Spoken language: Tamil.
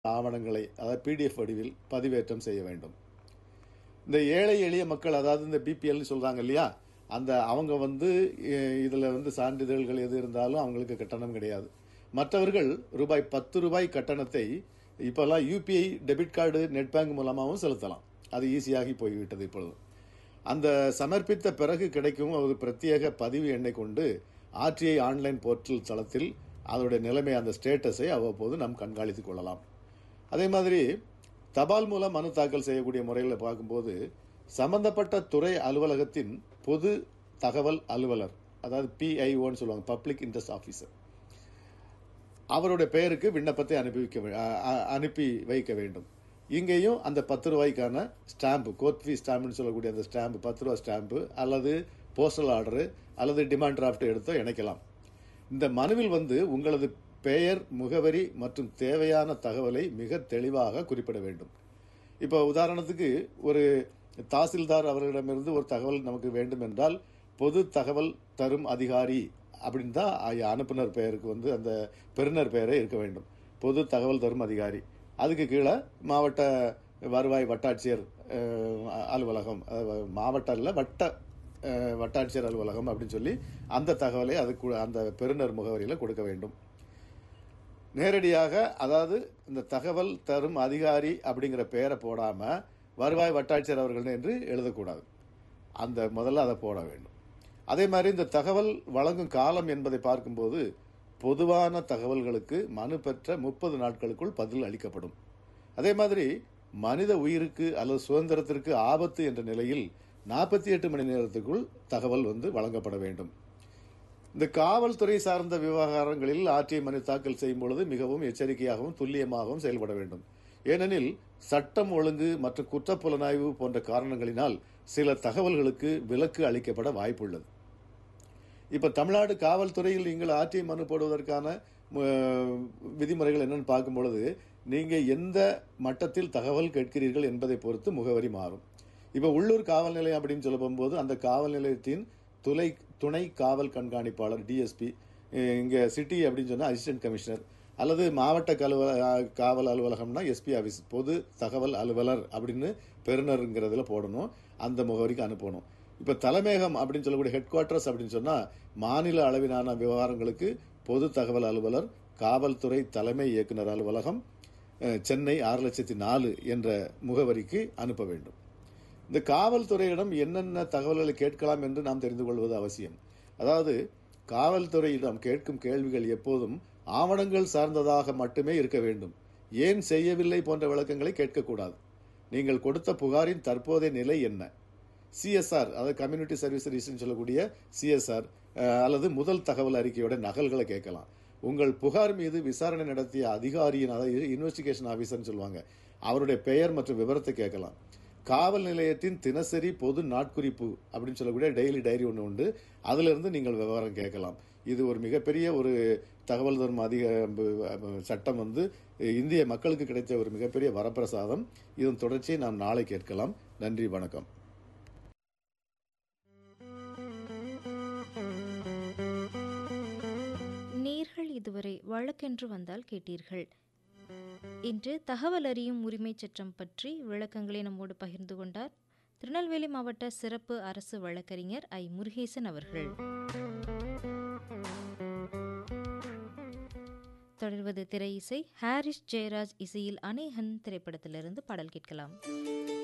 ஆவணங்களை அதாவது பிடிஎஃப் வடிவில் பதிவேற்றம் செய்ய வேண்டும் இந்த ஏழை எளிய மக்கள் அதாவது இந்த பிபிஎல்னு சொல்றாங்க இல்லையா அந்த அவங்க வந்து அஹ், இதுல வந்து சான்றிதழ்கள் எது இருந்தாலும் அவங்களுக்கு கட்டணம் கிடையாது மற்றவர்கள் ரூபாய் பத்து ரூபாய் கட்டணத்தை இப்போல்லாம் UPI debit card net bank மூலமாகவும் செலுத்தலாம் அது ஈஸியாகி போய்விட்டது இப்பொழுது அந்த சமர்ப்பித்த பிறகு கிடைக்கும் ஒரு பிரத்யேக பதிவு எண்ணை கொண்டு ஆர்டிஐ ஆன்லைன் போர்ட்டல் தளத்தில் அதோடைய நிலைமை அந்த ஸ்டேட்டஸை அவ்வப்போது நாம் கண்காணித்துக் கொள்ளலாம் அதே மாதிரி தபால் மூலம் மனு தாக்கல் செய்யக்கூடிய முறையில் பார்க்கும்போது சம்பந்தப்பட்ட துறை அலுவலகத்தின் பொது தகவல் அலுவலர் அதாவது பிஐஓன்னு சொல்லுவாங்க பப்ளிக் இன்ட்ரெஸ்ட் ஆஃபீஸர் அவருடைய பெயருக்கு விண்ணப்பத்தை அனுப்பி வைக்க வே- அ- அ- அனுப்பி வைக்க வேண்டும் இங்கேயும் அந்த பத்து ரூபாய்க்கான ஸ்டாம்பு கோர்ட் ஃபீஸ் ஸ்டாம்புன்னு சொல்லக்கூடிய அந்த ஸ்டாம்பு பத்து ரூபா ஸ்டாம்பு அல்லது போஸ்டல் ஆர்டரு அல்லது டிமாண்ட் டிராஃப்ட் எடுத்தோ இணைக்கலாம் இந்த மனுவில் வந்து உங்களது பெயர் முகவரி மற்றும் தேவையான தகவலை மிக தெளிவாக குறிப்பிட வேண்டும் இப்போ உதாரணத்துக்கு ஒரு தாசில்தார் அவர்களிடமிருந்து ஒரு தகவல் நமக்கு வேண்டும் என்றால் பொது தகவல் தரும் அதிகாரி அப்படின்னு தான் அ- அனுப்புனர் பெயருக்கு வந்து அந்த பெறுநர் பெயரே இருக்க வேண்டும் பொது தகவல் தரும் அதிகாரி அதுக்கு கீழே மாவட்ட வருவாய் வட்டாட்சியர் அஹ், அலுவலகம் அஹ், மாவட்ட இல்ல வட்ட அஹ், வட்டாட்சியர் அலுவலகம் அப்படின்னு சொல்லி அந்த தகவலை அதுக்கு அந்த பெறுநர் முகவரியில் கொடுக்க வேண்டும் நேரடியாக அதாவது இந்த தகவல் தரும் அதிகாரி அப்படிங்கிற பெயரை போடாம வருவாய் வட்டாட்சியர் அவர்கள் என்று எழுதக்கூடாது அந்த முதல்ல அதை போட வேண்டும் அதே மாதிரி இந்த தகவல் வழங்கும் காலம் என்பதை பார்க்கும்போது பொதுவான தகவல்களுக்கு மனு பெற்ற முப்பது நாட்களுக்குள் பதில் அளிக்கப்படும் அதே மாதிரி மனித உயிருக்கு அல்லது சுதந்திரத்திற்கு ஆபத்து என்ற நிலையில் நாற்பத்தி எட்டு மணி நேரத்துக்குள் தகவல் வந்து வழங்கப்பட வேண்டும் இந்த காவல்துறை சார்ந்த விவகாரங்களில் ஆர்டிஐ மனு தாக்கல் செய்யும் பொழுது மிகவும் எச்சரிக்கையாகவும் துல்லியமாகவும் செயல்பட வேண்டும் ஏனெனில் சட்டம் ஒழுங்கு மற்றும் குற்றப்புலனாய்வு போன்ற காரணங்களினால் சில தகவல்களுக்கு விலக்கு அளிக்கப்பட வாய்ப்புள்ளது இப்ப தமிழ்நாடு காவல்துறையில் நீங்கள் ஆர்டிஐ மனு போடுவதற்கான அஹ், விதிமுறைகள் என்னன்னு பார்க்கும் பொழுது நீங்க எந்த மட்டத்தில் தகவல் கேட்கிறீர்கள் என்பதை பொறுத்து முகவரி மாறும் இப்ப உள்ளூர் காவல் நிலையம் அப்படின்னு சொல்ல போகும்போது அந்த காவல் நிலையத்தின் துணை துணை காவல் கண்காணிப்பாளர் டிஎஸ்பி இங்க சிட்டி அப்படின்னு சொன்னா அசிஸ்டன்ட் கமிஷனர் அல்லது மாவட்ட கலுவ காவல் அலுவலகம்னா எஸ்பி ஆஃபீஸ் பொது தகவல் அலுவலர் அப்படின்னு பெறுநருங்கிறதுல போடணும் அந்த முகவரிக்கு அனுப்பணும் இப்ப தலைமையகம் அப்படின்னு சொல்லக்கூடிய ஹெட் குவார்ட்டர்ஸ் அப்படின்னு சொன்னா மாநில அளவிலான விவகாரங்களுக்கு பொது தகவல் அலுவலர் காவல்துறை தலைமை இயக்குனர் அலுவலகம் அஹ், சென்னை ஆறு லட்சத்தி நாலு என்ற முகவரிக்கு அனுப்ப வேண்டும் இந்த காவல்துறையிடம் என்னென்ன தகவல்களை கேட்கலாம் என்று நாம் தெரிந்து கொள்வது அவசியம் அதாவது காவல்துறையிடம் கேட்கும் கேள்விகள் எப்போதும் ஆவணங்கள் சார்ந்ததாக மட்டுமே இருக்க வேண்டும் ஏன் செய்யவில்லை போன்ற விளக்கங்களை கேட்கக்கூடாது நீங்கள் கொடுத்த புகாரின் தற்போதைய நிலை என்ன சிஎஸ்ஆர் அதாவது கம்யூனிட்டி சர்வீஸ் ரிஜிஸ்ட்ரேஷன் சொல்லக்கூடிய சிஎஸ்ஆர் அல்லது முதல் தகவல் அறிக்கையோட நகல்களை கேட்கலாம் உங்கள் புகார் மீது விசாரணை நடத்திய அதிகாரியின் அதாவது இன்வெஸ்டிகேஷன் ஆபீசர்னு சொல்லுவாங்க அவருடைய பெயர் மற்றும் விவரத்தை கேட்கலாம் காவல் நிலையத்தின் தினசரி பொது நாட்குறிப்பு அப்படின்னு சொல்லக்கூடிய டெய்லி டைரி ஒன்று உண்டு அதுல இருந்து நீங்கள் விவரம் கேட்கலாம் இது ஒரு மிகப்பெரிய ஒரு தகவல் தரும் அதிக அஹ், சட்டம் வந்து இந்திய மக்களுக்கு கிடைத்த ஒரு மிகப்பெரிய வரப்பிரசாதம் இதன் தொடர்ச்சியை நாம் நாளை கேட்கலாம் நன்றி வணக்கம் நேர்கள் இதுவரை வழக்கென்று வந்தால் கேட்டீர்கள் இன்று தகவல் அறியும் உரிமைச் சட்டம் பற்றி விளக்கங்களை நம்மோடு பகிர்ந்து கொண்டார் திருநெல்வேலி மாவட்ட சிறப்பு அரசு வழக்கறிஞர் ஐ முருகேசன் அவர்கள் தொடர்வது திரை இசை ஹாரிஸ் ஜெயராஜ் இசையில் அநேகன் திரைப்படத்திலிருந்து பாடல் கேட்கலாம்